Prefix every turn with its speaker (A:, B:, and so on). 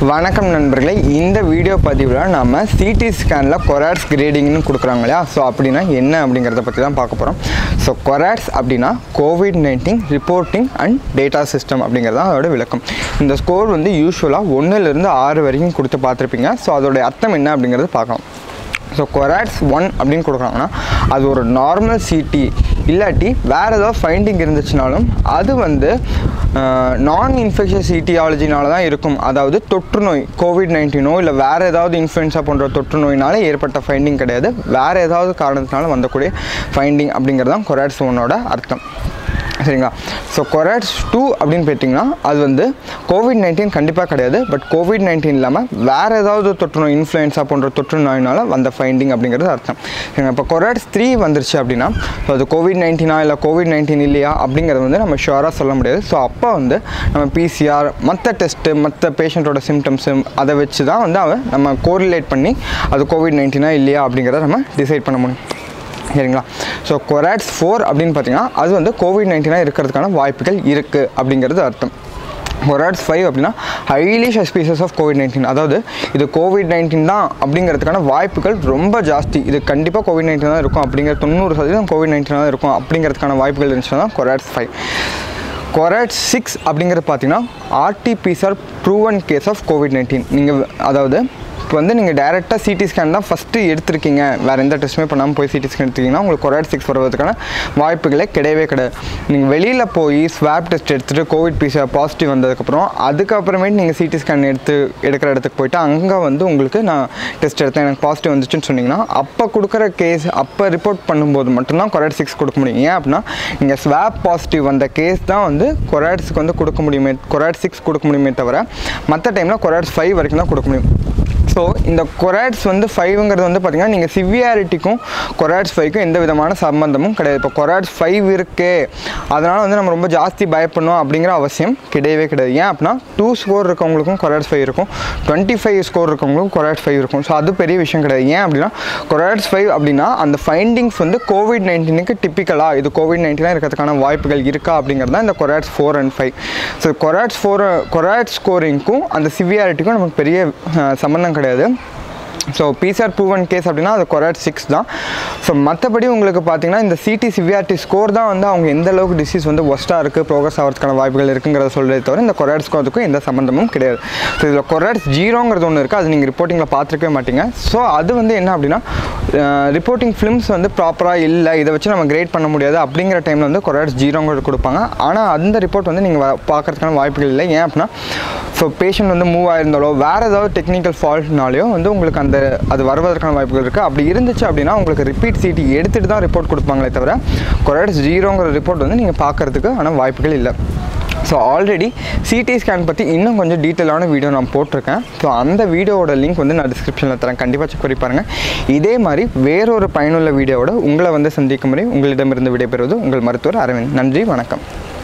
A: வணக்கம் நண்பர்களே இந்த வீடியோ பதிவில் நம்ம சிடி ஸ்கேனில் கொராட்ஸ் கிரேடிங்னு கொடுக்குறாங்க இல்லையா ஸோ அப்படின்னா என்ன அப்படிங்கிறத பற்றி தான் பார்க்க போகிறோம் ஸோ கொராட்ஸ் அப்படின்னா COVID nineteen reporting and data system அப்படிங்கிறது தான் அதோட விளக்கம் இந்த ஸ்கோர் வந்து யூஸ்வலாக ஒன்றுலேருந்து ஆறு வரைக்கும் கொடுத்து பார்த்துருப்பீங்க ஸோ அதோடைய அர்த்தம் என்ன அப்படிங்கிறது பார்க்கலாம் ஸோ கொராட்ஸ் ஒன் அப்படின்னு கொடுக்குறாங்கன்னா அது ஒரு நார்மல் சிடி இல்லாட்டி வேறு ஏதாவது ஃபைண்டிங் இருந்துச்சுனாலும் அது வந்து நான் இன்ஃபெக்ஷஸ் ஈட்டியாலஜினால தான் இருக்கும் அதாவது தொற்று நோய் கோவிட் நைன்டீனோ இல்லை வேறு ஏதாவது இன்ஃப்ளூயன்ஸா போன்ற தொற்று நோயினால ஏற்பட்ட ஃபைண்டிங் கிடையாது வேறு ஏதாவது காரணத்தினால வந்தக்கூடிய ஃபைண்டிங் அப்படிங்கிறது தான் கொராட்ஸ் ஒன்னோட அர்த்தம் சரிங்களா ஸோ கொராட்ஸ் டூ அப்படின்னு போயிட்டிங்கன்னா அது வந்து கோவிட் நைன்டீன் கண்டிப்பாக கிடையாது பட் கோவிட் நைன்டீன் இல்லாமல் வேறு ஏதாவது தொற்று நோய் இன்ஃப்ளூயன்ஸா போன்ற தொற்று நோயினால வந்த ஃபைண்டிங் அப்படிங்கிறது அர்த்தம் சரிங்களா இப்போ கொராட்ஸ் த்ரீ வந்துருச்சு அப்படின்னா ஸோ அது கோவிட் நைன்டீனா இல்லை கோவிட் நைன்டீன் இல்லையா அப்படிங்கிறது வந்து நம்ம ஷுவராக சொல்ல முடியாது ஸோ அப்போ வந்து நம்ம பிசிஆர் மற்ற டெஸ்ட்டு மற்ற பேஷண்ட்டோட சிம்டம்ஸு அதை வச்சு தான் வந்து அவன் நம்ம கோரிலேட் பண்ணி அது கோவிட் நைன்டீனா இல்லையா அப்படிங்கிறத நம்ம டிசைட் பண்ண முடியும் சரிங்களா ஸோ கொராட்ஸ் ஃபோர் அப்படின்னு பார்த்தீங்கன்னா அது வந்து கோவிட் நைன்டீனாக இருக்கிறதுக்கான வாய்ப்புகள் இருக்குது அப்படிங்கிறது அர்த்தம் கொராட்ஸ் ஃபைவ் அப்படின்னா highly suspicious of COVID nineteen அதாவது இது கோவிட் நைன்டீன் தான் அப்படிங்கிறதுக்கான வாய்ப்புகள் ரொம்ப ஜாஸ்தி இது கண்டிப்பாக கோவிட் நைன்டீன் தான் இருக்கும் அப்படிங்கிற தொண்ணூறு சதவீதம் கோவிட் நைன்டீன் தான் இருக்கும் அப்படிங்கிறதுக்கான வாய்ப்புகள் இருந்துச்சுன்னா தான் கொராட்ஸ் ஃபைவ் கொராட் சிக்ஸ் அப்படிங்கிறது பார்த்தீங்கன்னா RTPCR proven case of COVID nineteen நீங்கள் அதாவது இப்போ வந்து நீங்கள் டேரெக்டாக சிடி ஸ்கேன் தான் ஃபஸ்ட்டு எடுத்திருக்கீங்க வேறு எந்த டெஸ்ட்டுமே பண்ணாமல் போய் சிடி ஸ்கேன் எடுத்தீங்கன்னா உங்களுக்கு கொராட் சிக்ஸ் வருவதற்கான வாய்ப்புகளே கிடையவே கிடையாது நீங்கள் வெளியில் போய் ஸ்வாப் டெஸ்ட் எடுத்துகிட்டு கோவிட் பிசிஆர் பாசிட்டிவ் வந்ததுக்கப்புறம் அதுக்கப்புறமேட்டு நீங்கள் சிடி ஸ்கேன் எடுத்து எடுக்கிற இடத்துக்கு போயிட்டு அங்கே வந்து உங்களுக்கு நான் டெஸ்ட் எடுத்தேன் எனக்கு பாசிட்டிவ் வந்துச்சுன்னு சொன்னீங்கன்னா அப்போ கொடுக்குற கேஸ் அப்போ ரிப்போர்ட் பண்ணும்போது மட்டும்தான் கொராட் சிக்ஸ் கொடுக்க முடியும் ஏன் அப்படின்னா நீங்கள் ஸ்வாப் பாசிட்டிவ் வந்த கேஸ் தான் வந்து கொராட்ஸுக்கு வந்து கொடுக்க முடியுமே கொராட் சிக்ஸ் கொடுக்க முடியுமே தவிர மற்ற டைமில் கொராட்ஸ் ஃபைவ் வரைக்கும் தான் கொடுக்க முடியும் ஸோ இந்த கொராட்ஸ் வந்து ஃபைவ்ங்கிறது வந்து பார்த்திங்கன்னா நீங்கள் சிவியாரிட்டிக்கும் கொராட்ஸ் ஃபைவ்க்கும் எந்த விதமான சம்பந்தமும் கிடையாது இப்போ கொராட்ஸ் ஃபைவ் இருக்கே அதனால் வந்து நம்ம ரொம்ப ஜாஸ்தி பயப்படணும் அப்படிங்கிற அவசியம் கிடையவே கிடையாது ஏன் அப்படின்னா டூ ஸ்கோர் இருக்கவங்களுக்கும் கொராட்ஸ் ஃபைவ் இருக்கும் டுவெண்ட்டி ஃபைவ் ஸ்கோர் இருக்கவங்களுக்கும் கொராட்ஸ் ஃபைவ் இருக்கும் ஸோ அது பெரிய விஷயம் கிடையாது ஏன் அப்படின்னா கொராட்ஸ் ஃபைவ் அப்படின்னா அந்த ஃபைண்டிங்ஸ் வந்து கோவிட் நைன்டீனுக்கு டிப்பிக்கலாக இது கோவிட் நைன்டீனாக இருக்கிறதுக்கான வாய்ப்புகள் இருக்கா அப்படிங்கிறது தான் இந்த CORADS four and five so CORADS four CORAD ஸ்கோரிங்க்கும் அந்த சிவியாரிட்டிக்கும் நமக்கு பெரிய அஹ், சம்பந்தம் கிடையாது ஸோ பிசிஆர் ப்ரூவன் கேஸ் அப்படின்னா அது கொராட் சிக்ஸ் தான் ஸோ மற்றபடி உங்களுக்கு பார்த்தீங்கன்னா இந்த சிடி சிவியாரிட்டி ஸ்கோர் தான் வந்து அவங்க எந்த அளவுக்கு டிசீஸ் வந்து ஒஸ்ட்டாக இருக்குது ப்ரோக்ரஸ் ஆகிறதுக்கான வாய்ப்புகள் இருக்குங்கிறத சொல்கிறதே தவிர இந்த கொராட் ஸ்கோருக்கும் எந்த சம்மந்தமும் கிடையாது ஸோ இதில் கொராட்ஸ் ஜீரோங்கிறது ஒன்று இருக்குது அது நீங்கள் ரிப்போர்ட்டிங்கில் பார்த்துருக்கவே மாட்டீங்க ஸோ அது வந்து என்ன அப்படின்னா ரிப்போர்ட்டிங் ஃபிலிம்ஸ் வந்து ப்ராப்பராக இல்லை இதை வச்சு நம்ம கிரேட் பண்ண முடியாது அப்படிங்கிற டைமில் வந்து கொராட்ஸ் ஜீரோங்கிறது கொடுப்பாங்க ஆனால் அந்த ரிப்போர்ட் வந்து நீங்கள் பார்க்கறதுக்கான வாய்ப்புகள் இல்லை ஏன் அப்படின்னா ஸோ பேஷண்ட் வந்து மூவ் ஆயிருந்தாலோ வேறு ஏதாவது டெக்னிக்கல் ஃபால்ட்னாலையோ வந்து உங்களுக்கு அந்த அது வருவதற்கான வாய்ப்புகள் இருக்குது அப்படி இருந்துச்சு அப்படின்னா உங்களுக்கு ரிப்பீட் சிடி எடுத்துகிட்டு தான் ரிப்போர்ட் கொடுப்பாங்களே தவிர கொராட்ஸ் ஜீரோங்கிற ரிப்போர்ட் வந்து நீங்கள் பார்க்கறதுக்கு ஆனால் வாய்ப்புகள் இல்லை ஸோ ஆல்ரெடி சிடி ஸ்கேன் பற்றி இன்னும் கொஞ்சம் டீட்டெயிலான வீடியோ நான் போட்டிருக்கேன் ஸோ அந்த வீடியோவோட லிங்க் வந்து நான் டிஸ்கிரிப்ஷனில் தரேன் கண்டிப்பாக செக் பண்ணி பாருங்கள் இதே மாதிரி வேறொரு பயனுள்ள வீடியோவோட உங்களை வந்து சந்திக்கும் முறை உங்களிடமிருந்து விடைபெறுவது உங்கள் மருத்துவர் அரவிந்த் நன்றி வணக்கம்